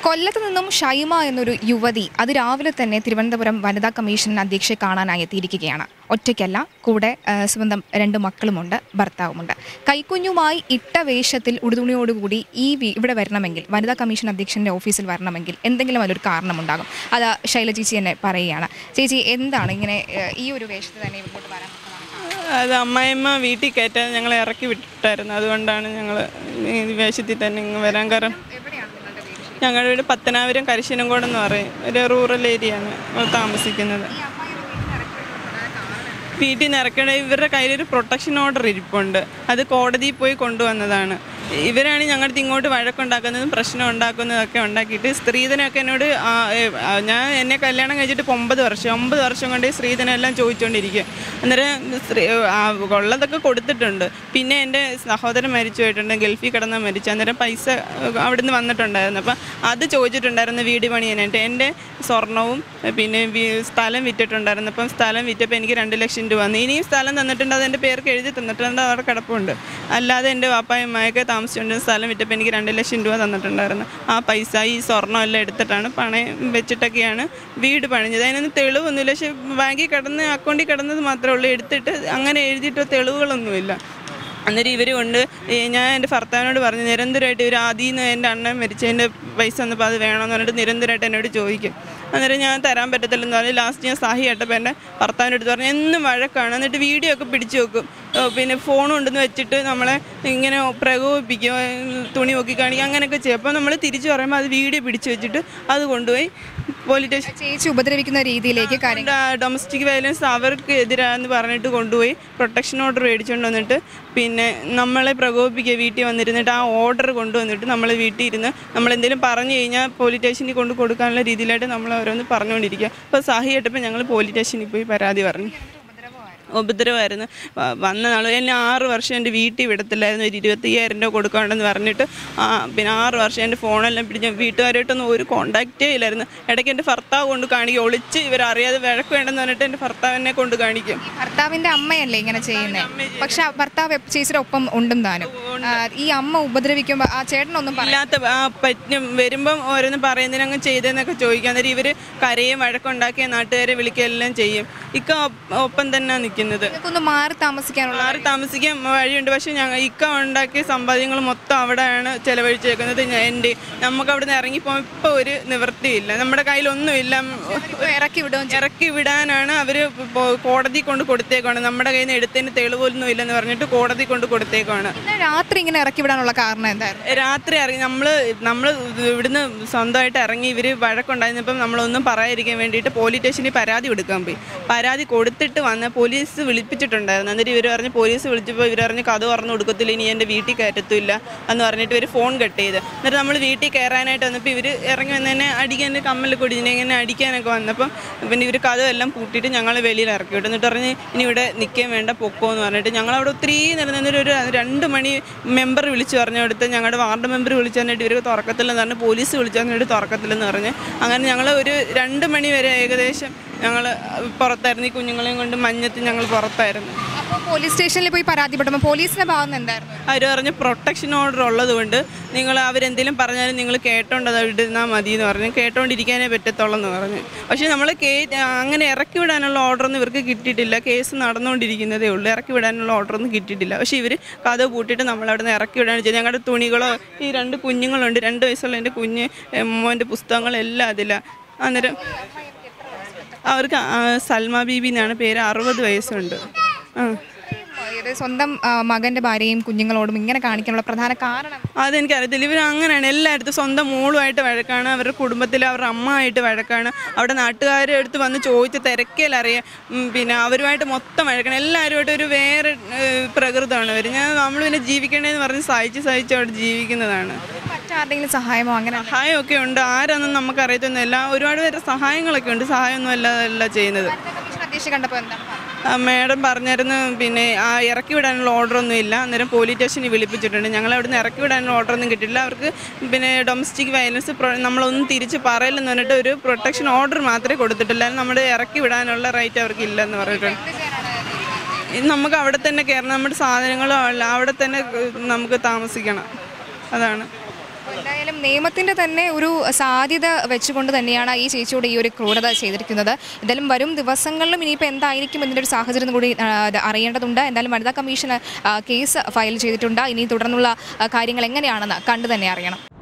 കൊല്ലത്ത് നിന്നും ഷൈമ എന്നൊരു യുവതി അതിരാവിലെ തന്നെ തിരുവനന്തപുരം വനിതാ കമ്മീഷൻ അധ്യക്ഷയെ കാണാനായി എത്തിയിരിക്കുകയാണ് ഒറ്റയ്ക്കല്ല കൂടെ ആ, സ്വന്തം രണ്ട് മക്കളുമുണ്ട് ഭർത്താവുമുണ്ട് കൈക്കുഞ്ഞുമായി ഇട്ട വേഷത്തിൽ ഉടുതുണിയോടുകൂടി ഈ വി- ഇവിടെ വരണമെങ്കിൽ വനിതാ കമ്മീഷൻ അധ്യക്ഷൻ്റെ ഓഫീസിൽ വരണമെങ്കിൽ എന്തെങ്കിലും അതിലൊരു കാരണമുണ്ടാകും അത് ശൈല ചേച്ചി തന്നെ പറയുകയാണ് ചേച്ചി എന്താണ് ഇങ്ങനെ ആ, ഈ ഒരു വേഷത്തിൽ തന്നെ ഇങ്ങോട്ട് വരാൻ അത് അമ്മായിമ്മ വീട്ടിൽ കയറ്റാൻ ഞങ്ങളെ ഇറക്കി വിട്ടിട്ടായിരുന്നു അതുകൊണ്ടാണ് ഞങ്ങൾ ഈ വേഷത്തിൽ തന്നെ ഇങ്ങ് വരാൻ കാരണം എവിടെയാണ് നിങ്ങളുടെ വീട് ഞങ്ങളുടെ വീട് പത്തനാപുരം കരിശീനംകോട് എന്ന് പറയും ഒരു റൂറൽ ഏരിയയാണ് താമസിക്കുന്നത് വീട്ടിൽ നിന്ന് ഇറക്കണ ഇവരുടെ കയ്യിലൊരു പ്രൊട്ടക്ഷൻ ഓർഡർ ഇരിപ്പുണ്ട് അത് കോടതിയിൽ പോയി കൊണ്ടുവന്നതാണ് ഇവരാണ് ഞങ്ങളുടെ അടുത്ത് ഇങ്ങോട്ട് വഴക്കുണ്ടാക്കുന്നതും പ്രശ്നം ഉണ്ടാക്കുന്നതൊക്കെ ഉണ്ടാക്കിയിട്ട് സ്ത്രീധനമൊക്കെ എന്നോട് ആ, ഏ, ആ, ഞാൻ എന്നെ കല്യാണം കഴിച്ചിട്ട് ഇപ്പോൾ ഒമ്പത് വർഷം ഒമ്പത് വർഷം കൊണ്ട് ഈ സ്ത്രീധനം എല്ലാം ചോദിച്ചുകൊണ്ടിരിക്കുക അന്നേരം സ്ത്രീ ആ, ഉള്ളതൊക്കെ കൊടുത്തിട്ടുണ്ട് പിന്നെ എൻ്റെ സഹോദരൻ മരിച്ചു പോയിട്ടുണ്ട് ഗൾഫിൽ കിടന്നാൽ മരിച്ചു അന്നേരം പൈസ അവിടുന്ന് വന്നിട്ടുണ്ടായിരുന്നു അപ്പം അത് ചോദിച്ചിട്ടുണ്ടായിരുന്നു വീട് പണിയാനായിട്ട് എൻ്റെ സ്വർണവും പിന്നെ വി- സ്ഥലം വിറ്റിട്ടുണ്ടായിരുന്നു അപ്പം സ്ഥലം വിറ്റപ്പോൾ എനിക്ക് രണ്ട് ലക്ഷം രൂപ വന്നു ഇനിയും സ്ഥലം തന്നിട്ടുണ്ട് അത് എൻ്റെ പേർക്ക് എഴുതി തന്നിട്ടുണ്ട് അവിടെ കിടപ്പുണ്ട് അല്ലാതെ എൻ്റെ വാപ്പായും അമ്മയൊക്കെ താമസിച്ചുകൊണ്ട് സ്ഥലം വിറ്റപ്പോൾ എനിക്ക് രണ്ട് ലക്ഷം രൂപ തന്നിട്ടുണ്ടായിരുന്നു ആ പൈസ ഈ സ്വർണ്ണം എല്ലാം എടുത്തിട്ടാണ് പണയം വെച്ചിട്ടൊക്കെയാണ് വീട് പണിഞ്ഞത് അതിനൊന്നും തെളിവൊന്നുമില്ല പക്ഷേ ബാങ്കിൽ കിടന്ന് അക്കൗണ്ടിൽ കിടന്നത് മാത്രമേ ഉള്ളൂ എടുത്തിട്ട് അങ്ങനെ എഴുതിയിട്ടോ തെളിവുകളൊന്നുമില്ല അന്നേരം ഇവർ കൊണ്ട് ഈ ഞാൻ എൻ്റെ ഭർത്താവിനോട് പറഞ്ഞു നിരന്തരമായിട്ട് ഇവർ ആദ്യം നിന്ന് എൻ്റെ അണ്ണൻ മരിച്ചതിൻ്റെ പൈസ വന്നപ്പോൾ അത് വേണമെന്ന് പറഞ്ഞിട്ട് നിരന്തരമായിട്ട് എന്നോട് ചോദിക്കും അന്നേരം ഞാൻ തരാൻ പറ്റത്തില്ലെന്ന് പറഞ്ഞു ലാസ്റ്റ് ഞാൻ സഹി കേട്ടപ്പോൾ എൻ്റെ ഭർത്താവിൻ്റെ അടുത്ത് പറഞ്ഞു എന്നും വഴക്കാണ് എന്നിട്ട് വീഡിയോ ഒക്കെ പിടിച്ചു വെക്കും ഓ, പിന്നെ ഫോൺ ഉണ്ടെന്ന് വെച്ചിട്ട് നമ്മളെ ഇങ്ങനെ പ്രകോപിപ്പിക്കും ഏ, തുണി നോക്കി കാണിക്കും അങ്ങനെയൊക്കെ ചെയ്യും അപ്പോൾ നമ്മൾ തിരിച്ചു പറയുമ്പോൾ അത് വീഡിയോ പിടിച്ചു വെച്ചിട്ട് അത് കൊണ്ടുപോയി പോലീസ് സ്റ്റേഷൻ ചേച്ചി ഉപദ്രവിക്കുന്ന രീതിയിലേക്ക് കാര്യങ്ങൾ ഡൊമസ്റ്റിക് വയലൻസ് അവർക്ക് എതിരാന്ന് പറഞ്ഞിട്ട് കൊണ്ടുപോയി പ്രൊട്ടക്ഷൻ ഓർഡർ മേടിച്ചുകൊണ്ട് വന്നിട്ട് പിന്നെ നമ്മളെ പ്രകോപിപ്പിക്കുക വീട്ടിൽ വന്നിരുന്നിട്ട് ആ ഓർഡർ കൊണ്ടുവന്നിട്ട് നമ്മൾ വീട്ടിൽ ഇരുന്ന് നമ്മൾ എന്തെങ്കിലും പറഞ്ഞു കഴിഞ്ഞാൽ പോലീസ് സ്റ്റേഷനിൽ കൊണ്ട് കൊടുക്കാനുള്ള രീതിയിലായിട്ട് നമ്മൾ ഓരോന്ന് പറഞ്ഞുകൊണ്ടിരിക്കുക അപ്പോൾ സാഹി കേട്ടപ്പോൾ ഞങ്ങൾ പോലീസ് സ്റ്റേഷനിൽ പോയി പരാതി പറഞ്ഞു ഉപദ്രവമായിരുന്നു വ- വന്ന നാൾ എന്നെ ആറ് വർഷം എൻ്റെ വീട്ടിൽ വിടത്തില്ലായിരുന്നു ഒരു ഇരുപത്തയ്യായിരം രൂപ കൊടുക്കാണ്ടെന്ന് പറഞ്ഞിട്ട് ആ പിന്നെ ആറ് വർഷം എൻ്റെ ഫോണെല്ലാം പിടിച്ച് വീട്ടുകാരായിട്ടൊന്നും ഒരു കോണ്ടാക്റ്റേ ഇല്ലായിരുന്നു ഇടയ്ക്ക് എൻ്റെ ഭർത്താവ് കൊണ്ട് കാണിക്കും ഒളിച്ച് ഇവരറിയാതെ വഴക്ക് വേണ്ടെന്ന് പറഞ്ഞിട്ട് എൻ്റെ ഭർത്താവ് എന്നെ കൊണ്ട് കാണിക്കും ഈ ഭർത്താവിന്റെ അമ്മയല്ലേ ഇങ്ങനെ ചെയ്യുന്നത് പക്ഷെ ആ ഭർത്താവ് എപ്പ- ചേച്ചിയുടെ ഒപ്പം ഉണ്ടും താനും ആ, ഈ അമ്മ ഉപദ്രവിക്കുമ്പോ ആ ചേട്ടനൊന്നും പറ ഇല്ലാത്ത ആ പറ്റും വരുമ്പം ഓരോന്ന് പറയുന്നതിനങ്ങ് ചെയ്തതെന്നൊക്കെ ചോദിക്കാം അന്നേരം ഇവർ കരയും വഴക്കുണ്ടാക്കിയ നാട്ടുകാരെ വിളിക്കുക എല്ലാം ചെയ്യും ഇക്ക ഒപ്പ് ഒപ്പം തന്നെ നിൽക്കുന്നത് നിങ്ങൾക്കൊന്ന് മാറി താമസിക്കാനുള്ള മാറി താമസിക്കാൻ വഴിയുണ്ട് പക്ഷെ ഞങ്ങൾ ഇക്ക ഉണ്ടാക്കിയ സമ്പാദ്യങ്ങൾ മൊത്തം അവിടെയാണ് ചെലവഴിച്ചേക്കുന്നത് ഞാൻ എൻ്റെ നമുക്ക് അവിടെ നിന്ന് ഇറങ്ങിപ്പോകാൻ ഇപ്പോൾ ഒരു നിവൃത്തിയില്ല നമ്മുടെ കയ്യിലൊന്നുമില്ല ഇപ്പൊ ഇറക്കി വിടുകയും ചെയ്യും. ഇറക്കി വിടാനാണ് അവർ കോടതി കൊണ്ട് കൊടുത്തേക്കാണ് നമ്മുടെ കയ്യിൽ നിന്ന് എടുത്തതിന് തെളിവൊന്നും ഇല്ലെന്ന് പറഞ്ഞിട്ട് കോടതി കൊണ്ട് കൊടുത്തേക്കാണ് ഇന്ന് രാത്രി ഇങ്ങനെ ഇറക്കി വിടാനുള്ള കാരണം എന്തായിരുന്നു രാത്രി ഇറങ്ങി നമ്മൾ നമ്മൾ ഇവിടുന്ന് സ്വന്തമായിട്ട് ഇറങ്ങി ഇവർ വഴക്കുണ്ടായിരുന്നപ്പം നമ്മളൊന്നും പറയാതിരിക്കാൻ വേണ്ടിയിട്ട് പോലീസ് സ്റ്റേഷനിൽ പരാതി കൊടുക്കാൻ പോയി പരാതി കൊടുത്തിട്ട് വന്ന് പോലീസ് വിളിപ്പിച്ചിട്ടുണ്ടായിരുന്നു എന്നിട്ട് ഇവർ പറഞ്ഞ് പോലീസ് വിളിച്ചപ്പോൾ ഇവർ പറഞ്ഞ് കഥ പറഞ്ഞു കൊടുക്കത്തില്ല ഇനി എൻ്റെ വീട്ടിൽ കയറ്റത്തില്ല എന്ന് പറഞ്ഞിട്ട് ഇവർ ഫോൺ കട്ട് ചെയ്ത് എന്നിട്ട് നമ്മൾ വീട്ടിൽ കയറാനായിട്ട് വന്നപ്പോൾ ഇവർ ഇറങ്ങി വന്നതിനെ അടിക്കാൻ കമ്മൽ കൊടിഞ്ഞിനെ ഇങ്ങനെ അടിക്കാനൊക്കെ വന്നപ്പം പിന്നെ ഇവർ കഥ എല്ലാം പൂട്ടിയിട്ട് ഞങ്ങൾ വെളിയിൽ ഇറക്കി വിട്ടു എന്നിട്ട് പറഞ്ഞ് ഇനി ഇവിടെ നിൽക്കാൻ വേണ്ട പൊക്കോ എന്ന് പറഞ്ഞിട്ട് ഞങ്ങൾ അവിടെ ഒത്തിരി നേരം നിന്നിട്ട് ഒരു രണ്ട് മണി മെമ്പർ വിളിച്ചു പറഞ്ഞു അടുത്ത് ഞങ്ങളുടെ വാർഡ് മെമ്പർ വിളിച്ചു പറഞ്ഞിട്ട് ഇവർ തുറക്കത്തില്ലെന്ന് പറഞ്ഞ് പോലീസ് വിളിച്ചു പറഞ്ഞിട്ട് തുറക്കത്തില്ലെന്ന് പറഞ്ഞ് അങ്ങനെ ഞങ്ങൾ ഒരു രണ്ട് മണി വരെ ഏകദേശം ഞങ്ങൾ പുറത്തായിരുന്നു ഈ കുഞ്ഞുങ്ങളെയും കൊണ്ട് മഞ്ഞത്ത് ഞങ്ങൾ പുറത്തായിരുന്നു അപ്പോൾ പോലീസ് സ്റ്റേഷനിൽ പോയി പരാതിപ്പെട്ടപ്പോൾ പോലീസിന്റെ ഭാഗത്ത് നിന്ന് എന്തായിരുന്നു അവർ പറഞ്ഞ് പ്രൊട്ടക്ഷൻ ഓർഡർ ഉള്ളത് കൊണ്ട് നിങ്ങൾ അവരെന്തെങ്കിലും പറഞ്ഞാലും നിങ്ങൾ കേട്ടോണ്ട് അത് ഇടുന്നാൽ മതി എന്ന് പറഞ്ഞു കേട്ടോണ്ടിരിക്കാനേ പറ്റത്തുള്ളൂ എന്ന് പറഞ്ഞു പക്ഷേ നമ്മൾ കേ അങ്ങനെ ഇറക്കി വിടാനുള്ള ഓർഡറൊന്നും ഇവർക്ക് കിട്ടിയിട്ടില്ല കേസ് നടന്നുകൊണ്ടിരിക്കുന്നതേ ഉള്ളൂ ഇറക്കി വിടാനുള്ള ഓർഡറൊന്നും കിട്ടിയിട്ടില്ല പക്ഷേ ഇവർ കഥ പൂട്ടിയിട്ട് നമ്മളവിടെ നിന്ന് ഇറക്കി വിടാണ് ചെയ്തത് ഞങ്ങളുടെ തുണികളോ ഈ രണ്ട് കുഞ്ഞുങ്ങളുണ്ട് രണ്ട് വയസ്സുള്ള എൻ്റെ കുഞ്ഞ് എ, മോൻ്റെ പുസ്തകങ്ങളെല്ലാം അതിലാണ് അന്നേരം അവർക്ക് ആ, സൽമ ബീബി എന്നാണ് പേര് അറുപത് വയസ്സുണ്ട് ആ ഇത് സ്വന്തം ആ, മകന്റെ ഭാര്യയും കുഞ്ഞുങ്ങളോടും ഇങ്ങനെ കാണിക്കാനുള്ള പ്രധാന കാരണം അതെനിക്കറിയത്തില്ല ഇവർ അങ്ങനെയാണ് എല്ലായിടത്തും സ്വന്തം മോളുമായിട്ട് വഴക്കാണ് അവരുടെ കുടുംബത്തിൽ അവരുടെ അമ്മയായിട്ട് വഴക്കാണ് അവിടെ നാട്ടുകാരുടെ അടുത്ത് വന്ന് ചോദിച്ച് തിരക്കിയലറിയാം ഉം, പിന്നെ അവരുമായിട്ട് മൊത്തം വഴക്കാണ് എല്ലാവരുമായിട്ട് ഒരു വേറെ ഏഹ്, പ്രകൃതമാണ് അവർ ഞാൻ നമ്മൾ പിന്നെ ജീവിക്കണേന്ന് പറഞ്ഞ് സഹിച്ച് സഹിച്ച് അവിടെ ജീവിക്കുന്നതാണ് മറ്റാരുടെങ്കിലും സഹായമോ അങ്ങനെ സഹായമൊക്കെ ഉണ്ട് ആരാന്നും നമുക്കറിയത്തൊന്നുമില്ല ഒരുപാട് പേരുടെ സഹായങ്ങളൊക്കെ ഉണ്ട് സഹായമൊന്നും അല്ലാതല്ല ചെയ്യുന്നത് കമ്മീഷൻ അധ്യക്ഷ കണ്ടപ്പോൾ എന്താണ് പറഞ്ഞത്? ആ, മാഡം പറഞ്ഞായിരുന്നു പിന്നെ ആ ഇറക്കി വിടാനുള്ള ഓർഡറൊന്നും ഇല്ല അന്നേരം പോലീസ് സ്റ്റേഷനിൽ വിളിപ്പിച്ചിട്ടുണ്ട് ഞങ്ങൾ അവിടുന്ന് ഇറക്കി വിടാനുള്ള ഓർഡറൊന്നും കിട്ടിയില്ല അവർക്ക് പിന്നെ ഡൊമസ്റ്റിക് വയലൻസ് നമ്മളൊന്നും തിരിച്ച് പറയില്ലെന്ന് പറഞ്ഞിട്ട് ഒരു പ്രൊട്ടക്ഷൻ ഓർഡർ മാത്രമേ കൊടുത്തിട്ടില്ല നമ്മുടെ ഇറക്കി വിടാനുള്ള റൈറ്റ് അവർക്ക് ഇല്ലെന്ന് പറഞ്ഞിട്ടുണ്ട് എന്ത് ചെയ്യാനാണ് തീരുമാനിച്ചത്? ഇത് നമുക്ക് അവിടെ തന്നെ കയറണം നമ്മുടെ സാധനങ്ങളോ അല്ല അവിടെ തന്നെ ഏഹ്, നമുക്ക് താമസിക്കണം അതാണ് എന്തായാലും നിയമത്തിന്റെ തന്നെ ഒരു സാധ്യത വെച്ചുകൊണ്ട് തന്നെയാണ് ഈ ചേച്ചിയോട് ഈ ഒരു ക്രൂരത ചെയ്തിരിക്കുന്നത് എന്തായാലും വരും ദിവസങ്ങളിലും ഇനിയിപ്പോൾ എന്തായിരിക്കും ഇതിൻ്റെ ഒരു സാഹചര്യം കൂടി ആ, അത് അറിയേണ്ടതുണ്ട് എന്തായാലും വനിതാ കമ്മീഷൻ ആ, കേസ് ഫയൽ ചെയ്തിട്ടുണ്ട് ഇനി തുടർന്നുള്ള ആ, കാര്യങ്ങൾ എങ്ങനെയാണെന്ന് കണ്ടു തന്നെ അറിയണം